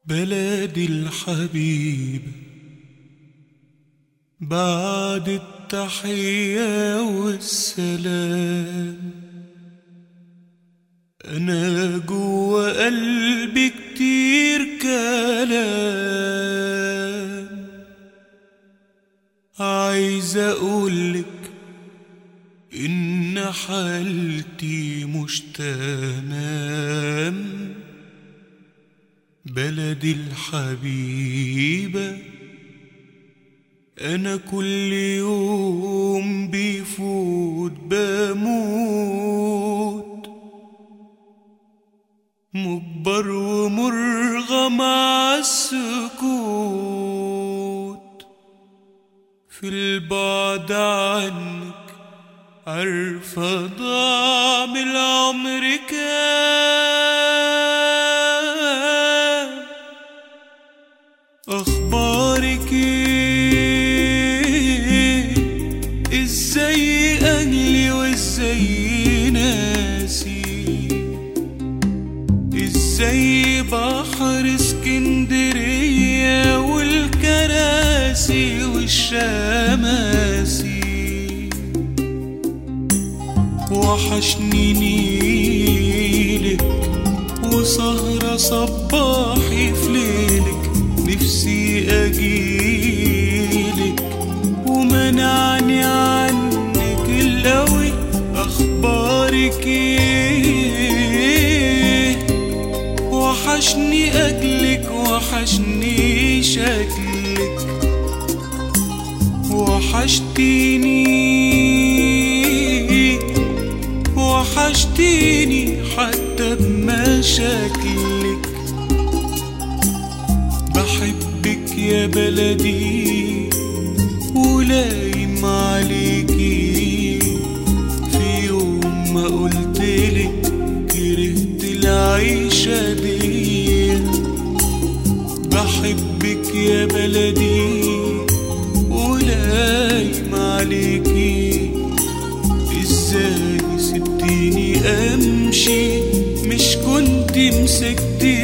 بلدي الحبيب بعد التحية والسلام أنا جوا قلبي كتير كلام عايز أقولك إن حالتي مش تمام بلدي الحبيبة أنا كل يوم بيفوت بموت مجبر ومرغى مع السكوت في البعد عنك عارفة ضاع من العمر كام أخبارك إيه إزاي أهلي وإزاي ناسي إزاي بحر اسكندرية والكراسي والشماسي وحشني نيلك وسهرة صباحي في ليلك نفسي أجيلك ومنعني عنك القوي أخبارك إيه وحشني أجلك وحشني شكلك وحشتيني وحشتيني حتى بمشاكلك بحبك يا بلدي ولايم عليكي في يوم ما قلتلك كرهت العيشة دي بحبك يا بلدي ولايم عليكي ازاي سبتيني امشي مش كنت مسكتي